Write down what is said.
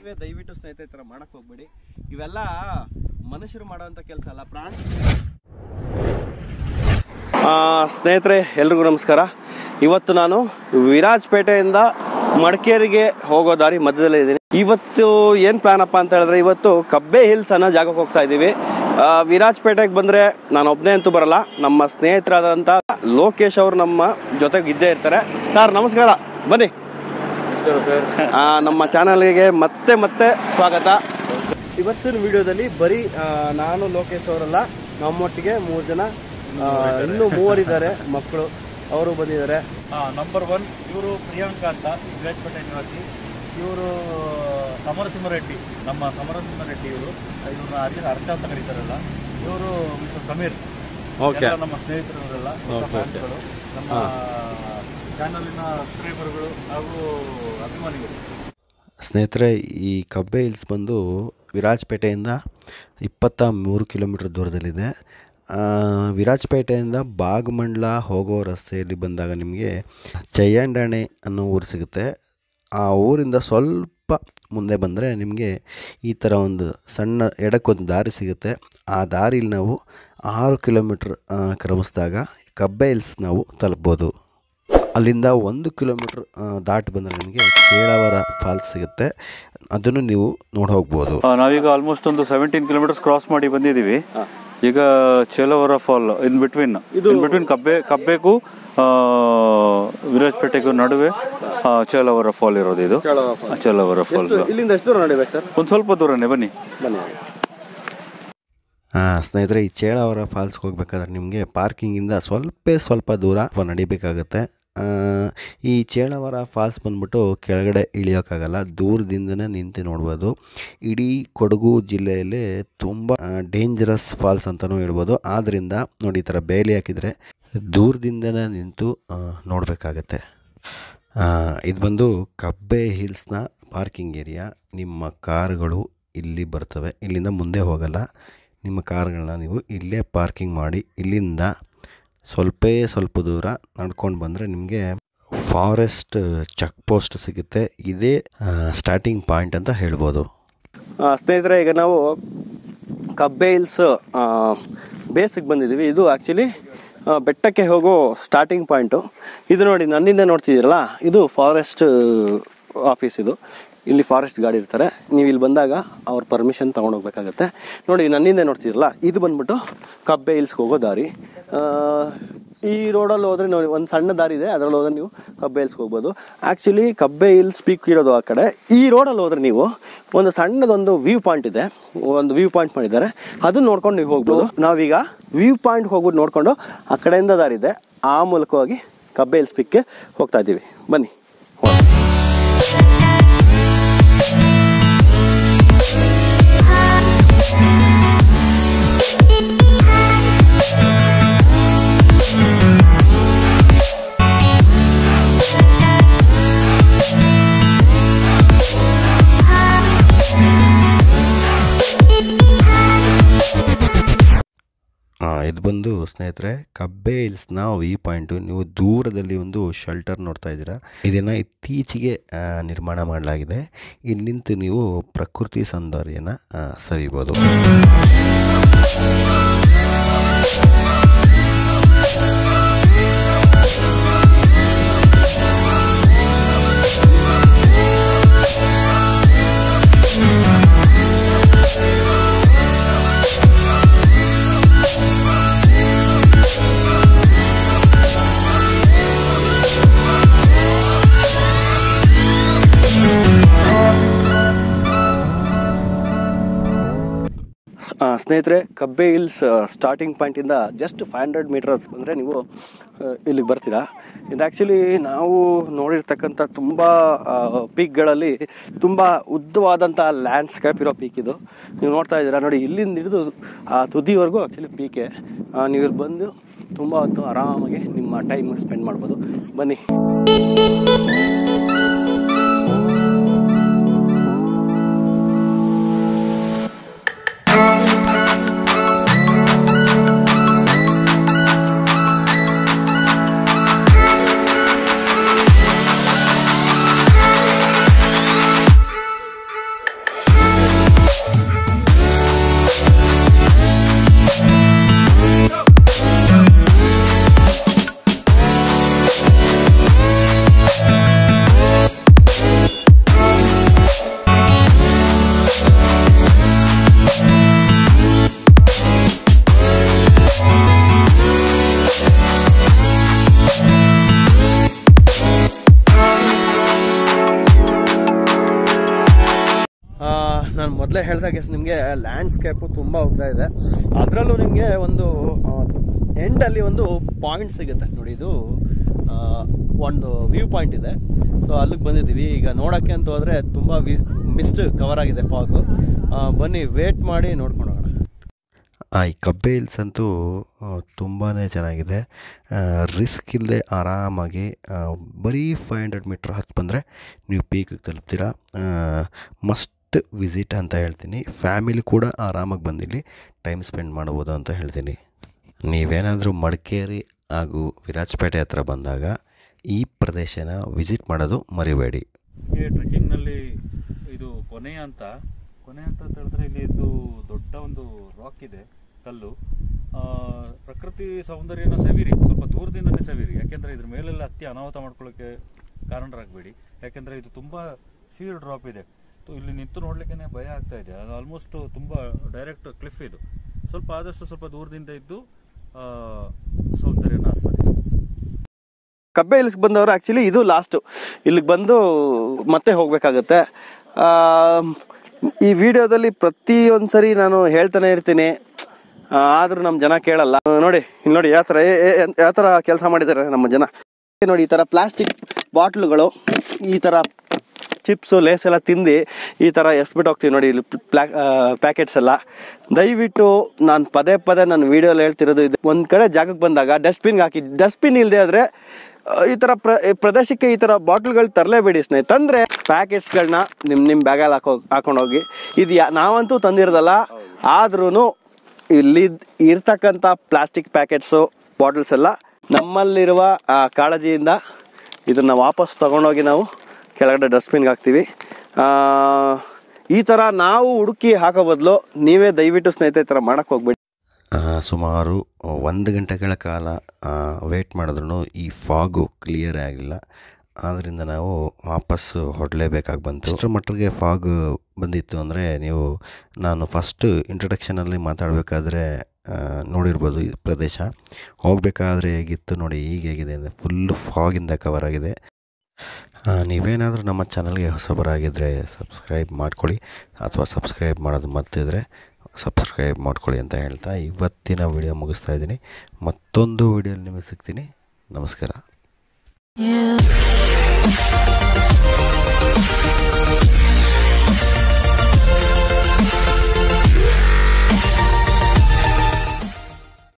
ನೀವೇ ದಯವಿಟ್ಟು ಸ್ನೇಹಿತರೆ ಈ ಥರ ಮಾಡಕ್ ಹೋಗ್ಬೇಡಿ ಇವೆಲ್ಲ ಮನುಷ್ಯರು ಮಾಡುವಂಥ ಕೆಲಸ ಅಲ್ಲ ಪ್ರಾಣಿ ಸ್ನೇಹಿತರೆ ಎಲ್ರಿಗೂ ನಮಸ್ಕಾರ ಇವತ್ತು ನಾನು ವಿರಾಜಪೇಟೆಯಿಂದ ಮಡಿಕೇರಿಗೆ ಹೋಗೋ ದಾರಿ ಮಧ್ಯದಲ್ಲೇ ಇದ್ದೀನಿ ಇವತ್ತು ಏನು ಪ್ಲಾನ್ ಅಪ್ಪ ಅಂತ ಹೇಳಿದ್ರೆ ಇವತ್ತು ಕಬ್ಬೆ ಹಿಲ್ಸ್ ಅನ್ನೋ ಜಾಗಕ್ಕೆ ಹೋಗ್ತಾ ಇದ್ದೀವಿ ಆ, ವಿರಾಜಪೇಟೆಗೆ ಬಂದರೆ ನಾನು ಒಬ್ಬನೇ ಅಂತೂ ಬರಲ್ಲ ನಮ್ಮ ಸ್ನೇಹಿತರಾದಂಥ ಲೋಕೇಶ್ ಅವರು ನಮ್ಮ ಜೊತೆಗೆ ಇದ್ದೇ ಇರ್ತಾರೆ ಸರ್ ನಮಸ್ಕಾರ ಬನ್ನಿ ಆ, ನಮ್ಮ ಚಾನಲ್ಗೆ ಮತ್ತೆ ಮತ್ತೆ ಸ್ವಾಗತ ಇವತ್ತಿನ ವಿಡಿಯೋದಲ್ಲಿ ಬರೀ ಆ, ನಾನು ಲೋಕೇಶ್ ಅವರಲ್ಲ ನಮ್ಮೊಟ್ಟಿಗೆ ಮೂರು ಜನ ಆ, ಇನ್ನೂ ಮೂವರಿದ್ದಾರೆ ಮಕ್ಕಳು ಅವರು ಬಂದಿದ್ದಾರೆ ನಂಬರ್ ಒನ್ ಇವರು ಪ್ರಿಯಾಂಕಾ ಅಂತ ವಿರಾಜಪೇಟೆ ನಿವಾಸಿ ಇವರು ಸಮರಸಿಂಹ ರೆಡ್ಡಿ ನಮ್ಮ ಸಮರಸಿಂಹ ರೆಡ್ಡಿ ಇವರು ಇವ್ರನ್ನ ಅರ್ಜ ಅರ್ಥ ಅಂತ ಕರೀತಾರಲ್ಲ ಇವರು ಮಿಸ್ಟರ್ ಸಮೀರ್ ಓಕೆ ಎಲ್ಲ ನಮ್ಮ ಸ್ನೇಹಿತರು ಇವರೆಲ್ಲ ಹೊಸ ಫ್ಯಾನ್ಸ್ಗಳು ನಮ್ಮ ಚಾನಲಿನ ಸಬ್ಸ್ಕ್ರೈಬರ್ಗಳು ಹಾಗೂ ಅಭಿಮಾನಿಗಳು ಸ್ನೇಹಿತರೆ ಈ ಕಬ್ಬೆ ಹಿಲ್ಸ್ ಬಂದು ವಿರಾಜಪೇಟೆಯಿಂದ ಇಪ್ಪತ್ತ ಮೂರು ಕಿಲೋಮೀಟ್ರ್ ದೂರದಲ್ಲಿದೆ ಆ, ವಿರಾಜಪೇಟೆಯಿಂದ ಬಾಗಮಂಡ್ಲ ಹೋಗೋ ರಸ್ತೆಯಲ್ಲಿ ಬಂದಾಗ ನಿಮಗೆ ಚಯ್ಯಂಡಾಣೆ ಅನ್ನೋ ಊರು ಸಿಗುತ್ತೆ ಆ ಊರಿಂದ ಸ್ವಲ್ಪ ಮುಂದೆ ಬಂದರೆ ನಿಮಗೆ ಈ ಥರ ಒಂದು ಸಣ್ಣ ಎಡಕ್ಕೊಂದು ದಾರಿ ಸಿಗುತ್ತೆ ಆ ದಾರಿಲಿ ನಾವು ಆರು ಕಿಲೋಮೀಟ್ರ್ ಆ, ಕ್ರಮಿಸಿದಾಗ ಕಬ್ಬೆ ಹಿಲ್ಸ್ ನಾವು ತಲುಪ್ಬೋದು ಅಲ್ಲಿಂದ ಒಂದು ಕಿಲೋಮೀಟ್ರ್ ಆ, ದಾಟಿ ಬಂದರೆ ನಿಮಗೆ ಕೇಳವರ ಫಾಲ್ಸ್ ಸಿಗುತ್ತೆ ಅದನ್ನು ನೀವು ನೋಡಿ ಹೋಗ್ಬೋದು ನಾವೀಗ ಆಲ್ಮೋಸ್ಟ್ ಒಂದು ಸೆವೆಂಟೀನ್ ಕಿಲೋಮೀಟರ್ಸ್ ಕ್ರಾಸ್ ಮಾಡಿ ಬಂದಿದ್ದೀವಿ ಈಗ ಚೇಲವರ fall in between in between Kabbe ಕಬ್ಬೆಗೂ ಆ, ವಿರಾಜಪೇಟೆಗೂ ನಡುವೆ ಆ, ಚೇಲವರ ಫಾಲ್ ಇರೋದು ಇದು ಆ, ಚೇಲವರ ಫಾಲ್ ಇಲ್ಲಿಂದ ಎಷ್ಟು ದೂರ ನಡಿಬೇಕು ಸರ್ ಒಂದು ಸ್ವಲ್ಪ ದೂರನೇ ಬನ್ನಿ ಬನ್ನಿ ಹಾಂ ಸ್ನೇಹಿತರೆ ಈ ಚೇಳಾವರ ಫಾಲ್ಸ್ಗೆ ಹೋಗ್ಬೇಕಾದ್ರೆ ನಿಮಗೆ ಪಾರ್ಕಿಂಗಿಂದ ಸ್ವಲ್ಪ ಸ್ವಲ್ಪ ದೂರ ನಡಿಬೇಕಾಗತ್ತೆ ಆ, ಈ ಚೇಳಾವರ ಫಾಲ್ಸ್ ಬಂದ್ಬಿಟ್ಟು ಕೆಳಗಡೆ ಇಳಿಯೋಕ್ಕಾಗಲ್ಲ ದೂರದಿಂದನೇ ನಿಂತು ನೋಡ್ಬೋದು ಇಡೀ ಕೊಡಗು ಜಿಲ್ಲೆಯಲ್ಲಿ ತುಂಬ ಡೇಂಜರಸ್ ಫಾಲ್ಸ್ ಅಂತಲೂ ಹೇಳ್ಬೋದು ಆದ್ದರಿಂದ ನೋಡಿ ಈ ಥರ ಬೇಲಿ ಹಾಕಿದರೆ ದೂರದಿಂದನೇ ನಿಂತು ಆ, ನೋಡಬೇಕಾಗತ್ತೆ ಇದು ಬಂದು ಕಬ್ಬೆ ಹಿಲ್ಸ್ನ ಪಾರ್ಕಿಂಗ್ ಏರಿಯಾ ನಿಮ್ಮ ಕಾರುಗಳು ಇಲ್ಲಿ ಬರ್ತವೆ ಇಲ್ಲಿಂದ ಮುಂದೆ ಹೋಗಲ್ಲ ನಿಮ್ಮ ಕಾರ್ಗಳನ್ನ ನೀವು ಇಲ್ಲೇ ಪಾರ್ಕಿಂಗ್ ಮಾಡಿ ಇಲ್ಲಿಂದ ಸ್ವಲ್ಪೇ ಸ್ವಲ್ಪ ದೂರ ನಡ್ಕೊಂಡು ಬಂದರೆ ನಿಮಗೆ ಫಾರೆಸ್ಟ್ ಚೆಕ್ ಪೋಸ್ಟ್ ಸಿಗುತ್ತೆ ಇದೇ ಸ್ಟಾರ್ಟಿಂಗ್ ಪಾಯಿಂಟ್ ಅಂತ ಹೇಳ್ಬೋದು ಆ, ಸ್ನೇಹಿತರೆ ಈಗ ನಾವು ಕಬ್ಬೆ ಹಿಲ್ಸ್ ಬೇಸಿಗೆ ಬಂದಿದ್ದೀವಿ ಇದು ಆ್ಯಕ್ಚುಲಿ ಬೆಟ್ಟಕ್ಕೆ ಹೋಗೋ ಸ್ಟಾರ್ಟಿಂಗ್ ಪಾಯಿಂಟು ಇದು ನೋಡಿ ನನ್ನಿಂದ ನೋಡ್ತಿದ್ದೀರಲ್ಲ ಇದು ಫಾರೆಸ್ಟ್ ಆಫೀಸ್ ಇದು ಇಲ್ಲಿ ಫಾರೆಸ್ಟ್ ಗಾಡಿ ಇರ್ತಾರೆ ನೀವು ಇಲ್ಲಿ ಬಂದಾಗ ಅವ್ರ ಪರ್ಮಿಷನ್ ತೊಗೊಂಡೋಗ್ಬೇಕಾಗತ್ತೆ ನೋಡಿ ನನ್ನಿಂದ ನೋಡ್ತಿದ್ದೀರಲ್ಲ ಇದು ಬಂದ್ಬಿಟ್ಟು ಕಬ್ಬೆ ಹಿಲ್ಸ್ಗೆ ಹೋಗೋ ದಾರಿ ಆ, ಈ ರೋಡಲ್ಲಿ ಹೋದ್ರೆ ನೋಡಿ ಒಂದು ಸಣ್ಣ ದಾರಿ ಇದೆ ಅದರಲ್ಲಿ ಹೋದ್ರೆ ನೀವು ಕಬ್ಬೆ ಹಿಲ್ಸ್ಗೆ ಹೋಗ್ಬೋದು ಆ್ಯಕ್ಚುಲಿ ಕಬ್ಬೆ ಹಿಲ್ಸ್ ಪೀಕ್ ಇರೋದು ಆ ಕಡೆ ಈ ರೋಡಲ್ಲಿ ಹೋದ್ರೆ ನೀವು ಒಂದು ಸಣ್ಣದೊಂದು ವ್ಯೂ ಪಾಯಿಂಟ್ ಇದೆ ಒಂದು ವ್ಯೂ ಪಾಯಿಂಟ್ ಮಾಡಿದ್ದಾರೆ ಅದನ್ನ ನೋಡ್ಕೊಂಡು ನೀವು ಹೋಗ್ಬೋದು ನಾವೀಗ ವ್ಯೂ ಪಾಯಿಂಟ್ ಹೋಗ್ಬಿಟ್ಟು ನೋಡ್ಕೊಂಡು ಆ ಕಡೆಯಿಂದ ದಾರಿ ಇದೆ ಆ ಮೂಲಕವಾಗಿ ಕಬ್ಬೆ ಹಿಲ್ಸ್ ಪೀಕ್ಗೆ ಹೋಗ್ತಾ ಇದ್ದೀವಿ ಬನ್ನಿ ಹೋಗೋಣ. ಆ, ಇದು ಬಂದು ಸ್ನೇಹಿತರೆ ಕಬ್ಬೆ ಹಿಲ್ಸ್ನ ವ್ಯೂ ಪಾಯಿಂಟು ನೀವು ದೂರದಲ್ಲಿ ಒಂದು ಶೆಲ್ಟರ್ ನೋಡ್ತಾ ಇದ್ದೀರಾ ಇದನ್ನು ಇತ್ತೀಚೆಗೆ ಆ, ನಿರ್ಮಾಣ ಮಾಡಲಾಗಿದೆ ಇಲ್ಲಿ ನಿಂತು ನೀವು ಪ್ರಕೃತಿ ಸೌಂದರ್ಯನ ಆ, ಸವಿಬೋದು ಆ, ಸ್ನೇಹಿತರೆ ಕಬ್ಬೆ ಹಿಲ್ಸ್ ಸ್ಟಾರ್ಟಿಂಗ್ ಪಾಯಿಂಟಿಂದ ಜಸ್ಟ್ ಫೈವ್ ಹಂಡ್ರೆಡ್ ಮೀಟರ್ಸ್ ಅಂದರೆ ನೀವು ಆ, ಇಲ್ಲಿಗೆ ಬರ್ತೀರಾ ಇದು ಆ್ಯಕ್ಚುಲಿ ನಾವು ನೋಡಿರ್ತಕ್ಕಂಥ ತುಂಬ ಪೀಕ್ಗಳಲ್ಲಿ ತುಂಬ ಉದ್ದವಾದಂಥ ಲ್ಯಾಂಡ್ಸ್ಕೇಪ್ ಇರೋ ಪೀಕ್ ಇದು ನೀವು ನೋಡ್ತಾ ಇದ್ದೀರಾ ನೋಡಿ ಇಲ್ಲಿಂದ ಹಿಡಿದು ಆ ತುದಿವರೆಗೂ ಆ್ಯಕ್ಚುಲಿ ಪೀಕೆ ನೀವು ಇಲ್ಲಿ ಬಂದು ತುಂಬ ಹೊತ್ತು ಆರಾಮಾಗಿ ನಿಮ್ಮ ಟೈಮ್ ಸ್ಪೆಂಡ್ ಮಾಡ್ಬೋದು ಬನ್ನಿ ನಾನು ಮೊದಲೇ ಹೇಳ್ದಾಗೆ ನಿಮಗೆ ಲ್ಯಾಂಡ್ಸ್ಕೇಪು ತುಂಬ ಉದ್ದ ಇದೆ ಅದರಲ್ಲೂ ನಿಮಗೆ ಒಂದು ಎಂಡಲ್ಲಿ ಒಂದು ಪಾಯಿಂಟ್ ಸಿಗುತ್ತೆ ನೋಡಿ ಇದು ಆ, ಒಂದು ವ್ಯೂ ಪಾಯಿಂಟ್ ಇದೆ ಸೊ ಅಲ್ಲಿಗೆ ಬಂದಿದ್ದೀವಿ ಈಗ ನೋಡೋಕ್ಕೆ ಅಂತ ಹೋದರೆ ತುಂಬ ವಿ ಮಿಸ್ಟ್ ಕವರ್ ಆಗಿದೆ ಫಾಗು ಬನ್ನಿ ವೇಟ್ ಮಾಡಿ ನೋಡ್ಕೊಂಡು ಹೋಗೋಣ ಆ, ಈ ಕಬ್ಬೆ ಹಿಲ್ಸ್ ಅಂತೂ ತುಂಬಾ ಚೆನ್ನಾಗಿದೆ ರಿಸ್ಕ್ ಇಲ್ಲದೆ ಆರಾಮಾಗಿ ಆ, ಬರೀ ಫೈವ್ ಹಂಡ್ರೆಡ್ ಮೀಟ್ರ್ ಹತ್ತು ಬಂದರೆ ನೀವು ಪೀಕಿಗೆ ತಲುಪ್ತೀರಾ ಮಸ್ಟ್ ವಿಸಿಟ್ ಅಂತ ಹೇಳ್ತೀನಿ ಫ್ಯಾಮಿಲಿ ಕೂಡ ಆರಾಮಾಗಿ ಬಂದಿಲ್ಲಿ ಟೈಮ್ ಸ್ಪೆಂಡ್ ಮಾಡ್ಬೋದು ಅಂತ ಹೇಳ್ತೀನಿ ನೀವೇನಾದರೂ ಮಡಿಕೇರಿ ಹಾಗೂ ವಿರಾಜಪೇಟೆ ಹತ್ರ ಬಂದಾಗ ಈ ಪ್ರದೇಶನ ವಿಸಿಟ್ ಮಾಡೋದು ಮರಿಬೇಡಿ ಈ ಟ್ರೆಕ್ಕಿಂಗ್ನಲ್ಲಿ ಇದು ಕೊನೆ ಅಂತ ಕೊನೆ ಅಂತ ಅಂತ ಹೇಳಿದ್ರೆ ಇಲ್ಲಿ ಇದು ದೊಡ್ಡ ಒಂದು ರಾಕ್ ಇದೆ ಕಲ್ಲು ಆ, ಪ್ರಕೃತಿ ಸೌಂದರ್ಯನ ಸವಿರಿ ಸ್ವಲ್ಪ ದೂರದಿಂದನೇ ಸವಿರಿ ಯಾಕೆಂದ್ರೆ ಇದ್ರ ಮೇಲೆಲ್ಲ ಹತ್ತಿ ಅನಾಹುತ ಮಾಡ್ಕೊಳ್ಳೋಕೆ ಕಾರಣರಾಗಬೇಡಿ ಯಾಕೆಂದ್ರೆ ಇದು ತುಂಬಾ ಶೀರ್ ಡ್ರಾಪ್ ಇದೆ ತು- ಇಲ್ಲಿ ನಿಂತು ನೋಡ್ಲಿಕ್ಕೆ ಭಯ ಆಗ್ತಾ ಇದೆ ಅದು ಆಲ್ಮೋಸ್ಟ್ ತುಂಬಾ ಡೈರೆಕ್ಟ್ ಕ್ಲಿಫ್ ಇದು ಸ್ವಲ್ಪ ಆದಷ್ಟು ಸ್ವಲ್ಪ ದೂರದಿಂದ ಇದ್ದು ಆ, ಸೌಂದರ್ಯನ ಆಸ್ವಾದಿಸಿ ಕಬ್ಬೆ ಹಿಲ್ಸ್ಗೆ ಬಂದವರು ಆ್ಯಕ್ಚುಲಿ ಇದು ಲಾಸ್ಟು ಇಲ್ಲಿಗೆ ಬಂದು ಮತ್ತೆ ಹೋಗಬೇಕಾಗತ್ತೆ ಈ ವಿಡಿಯೋದಲ್ಲಿ ಪ್ರತಿಯೊಂದು ಸರಿ ನಾನು ಹೇಳ್ತಾನೆ ಇರ್ತೀನಿ ಆ, ಆದ್ರೂ ನಮ್ಮ ಜನ ಕೇಳಲ್ಲ ಆ, ನೋಡಿ ಇಲ್ಲಿ ನೋಡಿ ಯಾವ ಥರ ಯಾವ ಥರ ಕೆಲಸ ಮಾಡಿದ್ದಾರೆ ನಮ್ಮ ಜನ ನೋಡಿ ಈ ಥರ ಪ್ಲಾಸ್ಟಿಕ್ ಬಾಟ್ಲುಗಳು ಈ ಥರ ಚಿಪ್ಸು ಲೇಸ್ ಎಲ್ಲ ತಿಂದು ಈ ಥರ ಎಸ್ಬಿಟ್ಟು ಹೋಗ್ತೀವಿ ನೋಡಿ ಇಲ್ಲಿ ಪ್ಲಾ ಪ್ಯಾಕೆಟ್ಸ್ ಎಲ್ಲ ದಯವಿಟ್ಟು ನಾನು ಪದೇ ಪದೇ ನನ್ನ ವೀಡಿಯೋಲಿ ಹೇಳ್ತಿರೋದು ಇದು ಒಂದು ಕಡೆ ಜಾಗಕ್ಕೆ ಬಂದಾಗ ಡಸ್ಟ್ಬಿನ್ಗೆ ಹಾಕಿ ಡಸ್ಟ್ಬಿನ್ ಇಲ್ಲದೆ ಆದರೆ ಈ ಥರ ಪ್ರ ಈ ಪ್ರದೇಶಕ್ಕೆ ಈ ಥರ ಬಾಟ್ಲ್ಗಳು ತರಲೇಬೇಡಿ ಸ್ನೇಹಿತ ತಂದರೆ ಪ್ಯಾಕೆಟ್ಸ್ಗಳನ್ನ ನಿಮ್ಮ ನಿಮ್ಮ ಬ್ಯಾಗಲ್ಲಿ ಹಾಕೋ ಹಾಕೊಂಡು ಹೋಗಿ ಇದು ಯಾ ನಾವಂತೂ ತಂದಿರೋದಲ್ಲ ಆದ್ರೂ ಇಲ್ಲಿ ಇರ್ತಕ್ಕಂಥ ಪ್ಲಾಸ್ಟಿಕ್ ಪ್ಯಾಕೆಟ್ಸು ಬಾಟಲ್ಸ್ ಎಲ್ಲ ನಮ್ಮಲ್ಲಿರುವ ಆ, ಕಾಳಜಿಯಿಂದ ಇದನ್ನ ವಾಪಸ್ ತಗೊಂಡೋಗಿ ನಾವು ಕೆಳಗಡೆ ಡಸ್ಟ್ಬಿನ್ಗೆ ಹಾಕ್ತೀವಿ ಆ, ಈ ಥರ ನಾವು ಹುಡುಕಿ ಹಾಕೋ ಬದಲು ನೀವೇ ದಯವಿಟ್ಟು ಸ್ನೇಹಿತರೆ ಈ ಥರ ಮಾಡಕ್ಕೆ ಹೋಗ್ಬೇಡಿ ಆ, ಸುಮಾರು ಒಂದು ಗಂಟೆಗಳ ಕಾಲ ವೆಯ್ಟ್ ಮಾಡಿದ್ರೂ ಈ ಫಾಗು ಕ್ಲಿಯರ್ ಆಗಿಲ್ಲ ಆದ್ದರಿಂದ ನಾವು ವಾಪಸ್ ಹೊರಡಲೇಬೇಕಾಗಿ ಬಂತು ಅಷ್ಟರ ಮಟ್ಟಿಗೆ ಫಾಗ್ ಬಂದಿತ್ತು ಅಂದರೆ ನೀವು ನಾನು ಫಸ್ಟ್ ಇಂಟ್ರಡಕ್ಷನಲ್ಲಿ ಮಾತಾಡಬೇಕಾದ್ರೆ ನೋಡಿರ್ಬೋದು ಈ ಪ್ರದೇಶ ಹೋಗಬೇಕಾದ್ರೆ ಹೇಗಿತ್ತು ನೋಡಿ ಈಗ ಹೇಗಿದೆ ಅಂದರೆ ಫುಲ್ಲು ಫಾಗಿಂದ ಕವರ್ ಆಗಿದೆ ಆ, ನೀವೇನಾದರೂ ನಮ್ಮ ಚಾನಲ್ಗೆ ಹೊಸಬರಾಗಿದ್ದರೆ ಸಬ್ಸ್ಕ್ರೈಬ್ ಮಾಡ್ಕೊಳ್ಳಿ ಅಥವಾ ಸಬ್ಸ್ಕ್ರೈಬ್ ಮಾಡೋದು ಮರ್ತಿದ್ರೆ ಸಬ್ಸ್ಕ್ರೈಬ್ ಮಾಡ್ಕೊಳ್ಳಿ ಅಂತ ಹೇಳ್ತಾ ಇವತ್ತಿನ ವಿಡಿಯೋ ಮುಗಿಸ್ತಾ ಇದ್ದೀನಿ ಮತ್ತೊಂದು ವಿಡಿಯೋಲಿ ನಿಮಗೆ ಸಿಗ್ತೀನಿ ನಮಸ್ಕಾರ You